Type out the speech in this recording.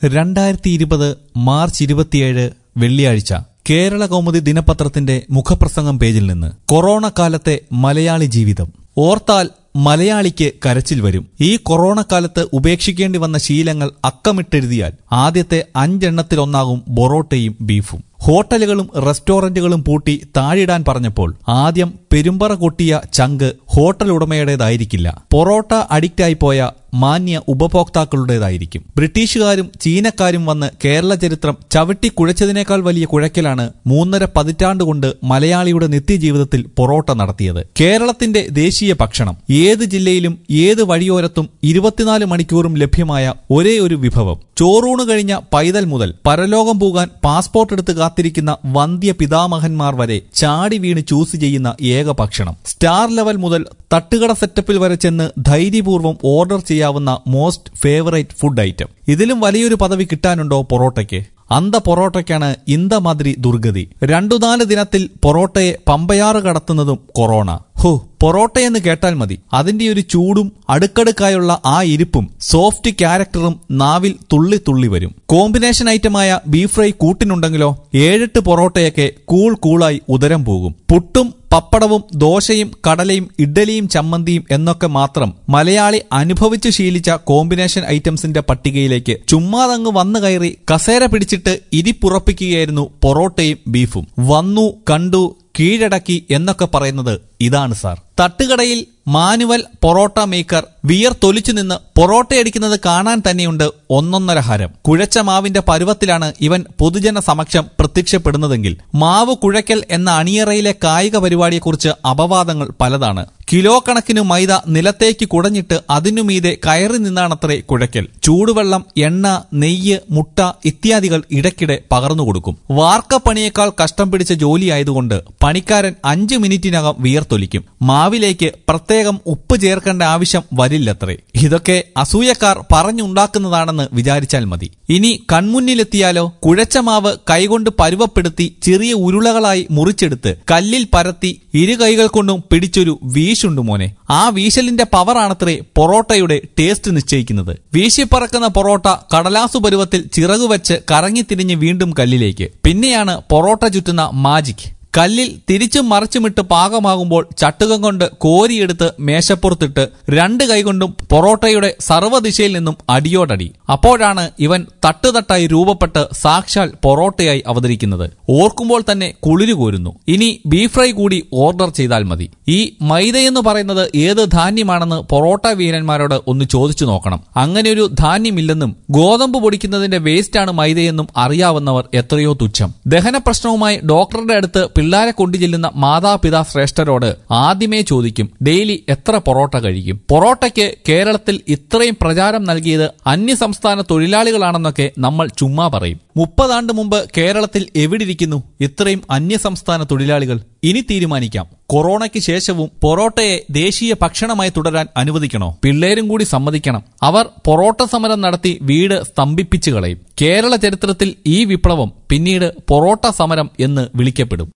രണ്ടായിരത്തി ഇരുപത് മാർച്ച് ഇരുപത്തിയേഴ് വെള്ളിയാഴ്ച കേരള കൗമുദി ദിനപത്രത്തിന്റെ മുഖപ്രസംഗം പേജിൽ നിന്ന് കൊറോണ കാലത്തെ മലയാളി ജീവിതം ഓർത്താൽ മലയാളിക്ക് കരച്ചിൽ വരും ഈ കൊറോണ കാലത്ത് ഉപേക്ഷിക്കേണ്ടി വന്ന ശീലങ്ങൾ അക്കമിട്ടെഴുതിയാൽ ആദ്യത്തെ അഞ്ചെണ്ണത്തിലൊന്നാകും ബൊറോട്ടയും ബീഫും ഹോട്ടലുകളും റെസ്റ്റോറന്റുകളും പൂട്ടി താഴിടാൻ പറഞ്ഞപ്പോൾ ആദ്യം പെരുമ്പറ കൊട്ടിയ ചങ്ക് ഹോട്ടൽ ഉടമയുടേതായിരിക്കില്ല പൊറോട്ട അഡിക്റ്റായി പോയ മാന്യ ഉപഭോക്താക്കളുടേതായിരിക്കും ബ്രിട്ടീഷുകാരും ചീനക്കാരും വന്ന് കേരള ചരിത്രം ചവിട്ടി കുഴച്ചതിനേക്കാൾ വലിയ കുഴക്കലാണ് മൂന്നര പതിറ്റാണ്ട് കൊണ്ട് മലയാളിയുടെ നിത്യജീവിതത്തിൽ പൊറോട്ട നടത്തിയത് കേരളത്തിന്റെ ദേശീയ ഭക്ഷണം ഏത് ജില്ലയിലും ഏത് വഴിയോരത്തും ഇരുപത്തിനാല് മണിക്കൂറും ലഭ്യമായ ഒരേ ഒരു വിഭവം ചോറൂണ് കഴിഞ്ഞ പൈതൽ മുതൽ പരലോകം പോകാൻ പാസ്പോർട്ട് എടുത്ത് കാത്തിരിക്കുന്ന വന്ധ്യ പിതാമഹന്മാർ വരെ ചാടി വീണ് ചൂസ് ചെയ്യുന്ന ഏക ഭക്ഷണം സ്റ്റാർ ലെവൽ മുതൽ തട്ടുകട സെറ്റപ്പിൽ വരെ ചെന്ന് ധൈര്യപൂർവ്വം ഓർഡർ ചെയ്യാവുന്ന മോസ്റ്റ് ഫേവറേറ്റ് ഫുഡ് ഐറ്റം ഇതിലും വലിയൊരു പദവി കിട്ടാനുണ്ടോ പൊറോട്ടയ്ക്ക് അന്ത പൊറോട്ടയ്ക്കാണ് ഇന്ത മാതിരി ദുർഗതി രണ്ടു നാല് ദിനത്തിൽ പൊറോട്ടയെ പമ്പയാറ് കടത്തുന്നതും കൊറോണ ഹോ പൊറോട്ടയെന്ന് കേട്ടാൽ മതി അതിന്റെ ഒരു ചൂടും അടുക്കടുക്കായുള്ള ആ ഇരിപ്പും സോഫ്റ്റ് ക്യാരക്ടറും നാവിൽ തുള്ളി തുള്ളി വരും കോമ്പിനേഷൻ ഐറ്റമായ ബീഫ് ഫ്രൈ കൂട്ടിനുണ്ടെങ്കിലോ ഏഴെട്ട് പൊറോട്ടയൊക്കെ കൂൾ കൂളായി ഉദരം പോകും പുട്ടും പപ്പടവും ദോശയും കടലയും ഇഡ്ഡലിയും ചമ്മന്തിയും എന്നൊക്കെ മാത്രം മലയാളി അനുഭവിച്ചു ശീലിച്ച കോമ്പിനേഷൻ ഐറ്റംസിന്റെ പട്ടികയിലേക്ക് ചുമ്മാതങ്ങ് വന്നു കയറി കസേര പിടിച്ചിട്ട് ഇരിപ്പുറപ്പിക്കുകയായിരുന്നു പൊറോട്ടയും ബീഫും വന്നു കണ്ടു കീഴടക്കി എന്നൊക്കെ പറയുന്നത് ഇതാണ് സാർ തട്ടുകടയിൽ മാനുവൽ പൊറോട്ട മേക്കർ വിയർത്തൊലിച്ചു നിന്ന് പൊറോട്ടയടിക്കുന്നത് കാണാൻ തന്നെയുണ്ട് ഒന്നൊന്നര ഹരം കുഴച്ച മാവിന്റെ പരുവത്തിലാണ് ഇവൻ പൊതുജന സമക്ഷം പ്രത്യക്ഷപ്പെടുന്നതെങ്കിൽ മാവ് കുഴയ്ക്കൽ എന്ന അണിയറയിലെ കായിക പരിപാടിയെക്കുറിച്ച് അപവാദങ്ങൾ പലതാണ് കിലോ കണക്കിന് മൈദ നിലത്തേക്ക് കുടഞ്ഞിട്ട് അതിനുമീതെ കയറി നിന്നാണത്രേ കുഴയ്ക്കൽ ചൂടുവെള്ളം എണ്ണ നെയ്യ് മുട്ട ഇത്യാദികൾ ഇടയ്ക്കിടെ പകർന്നു കൊടുക്കും വാർക്കപ്പണിയേക്കാൾ കഷ്ടം പിടിച്ച ജോലിയായതുകൊണ്ട് പണിക്കാരൻ അഞ്ചു മിനിറ്റിനകം വിയർത്തൊലിക്കും മാവിലേക്ക് പ്രത്യേകം ഉപ്പ് ചേർക്കേണ്ട ആവശ്യം വരില്ലത്രേ ഇതൊക്കെ അസൂയക്കാർ പറഞ്ഞുണ്ടാക്കുന്നതാണെന്ന് വിചാരിച്ചാൽ മതി ഇനി കൺമുന്നിലെത്തിയാലോ കുഴച്ച മാവ് കൈകൊണ്ട് പരുവപ്പെടുത്തി ചെറിയ ഉരുളകളായി മുറിച്ചെടുത്ത് കല്ലിൽ പരത്തി ഇരു കൈകൾ കൊണ്ടും പിടിച്ചൊരു വീശുണ്ട് മോനെ ആ വീശലിന്റെ പവറാണത്രേ പൊറോട്ടയുടെ ടേസ്റ്റ് നിശ്ചയിക്കുന്നത് വീശിപ്പറക്കുന്ന പൊറോട്ട കടലാസു പരുവത്തിൽ ചിറകുവെച്ച് കറങ്ങിത്തിരിഞ്ഞ് വീണ്ടും കല്ലിലേക്ക് പിന്നെയാണ് പൊറോട്ട ചുറ്റുന്ന മാജിക് കല്ലിൽ തിരിച്ചും മറിച്ചുമിട്ട് പാകമാകുമ്പോൾ ചട്ടുകം കൊണ്ട് കോരിയെടുത്ത് മേശപ്പുറത്തിട്ട് രണ്ട് കൈകൊണ്ടും പൊറോട്ടയുടെ സർവ്വദിശയിൽ നിന്നും അടിയോടടി അപ്പോഴാണ് ഇവൻ തട്ടുതട്ടായി രൂപപ്പെട്ട് സാക്ഷാൽ പൊറോട്ടയായി അവതരിക്കുന്നത് ഓർക്കുമ്പോൾ തന്നെ കുളിരു കോരുന്നു ഇനി ബീഫ് ഫ്രൈ കൂടി ഓർഡർ ചെയ്താൽ മതി ഈ മൈദയെന്ന് പറയുന്നത് ഏത് ധാന്യമാണെന്ന് പൊറോട്ട വീരന്മാരോട് ഒന്ന് ചോദിച്ചു നോക്കണം അങ്ങനെ ഒരു ധാന്യമില്ലെന്നും ഗോതമ്പ് പൊടിക്കുന്നതിന്റെ വേസ്റ്റാണ് മൈദയെന്നും അറിയാവുന്നവർ എത്രയോ തുച്ഛം ദഹന പ്രശ്നവുമായി ഡോക്ടറുടെ അടുത്ത് പിള്ളാരെ കൊണ്ടു ചെല്ലുന്ന മാതാപിതാ ശ്രേഷ്ഠരോട് ആദ്യമേ ചോദിക്കും ഡെയിലി എത്ര പൊറോട്ട കഴിക്കും പൊറോട്ടയ്ക്ക് കേരളത്തിൽ ഇത്രയും പ്രചാരം നൽകിയത് അന്യസംസ്ഥാന തൊഴിലാളികളാണെന്നൊക്കെ നമ്മൾ ചുമ്മാ പറയും മുപ്പതാണ്ട് മുമ്പ് കേരളത്തിൽ എവിടിരിക്കുന്നു ഇത്രയും അന്യസംസ്ഥാന തൊഴിലാളികൾ ഇനി തീരുമാനിക്കാം കൊറോണയ്ക്ക് ശേഷവും പൊറോട്ടയെ ദേശീയ ഭക്ഷണമായി തുടരാൻ അനുവദിക്കണോ പിള്ളേരും കൂടി സമ്മതിക്കണം അവർ പൊറോട്ട സമരം നടത്തി വീട് സ്തംഭിപ്പിച്ചു കളയും കേരള ചരിത്രത്തിൽ ഈ വിപ്ലവം പിന്നീട് പൊറോട്ട സമരം എന്ന് വിളിക്കപ്പെടും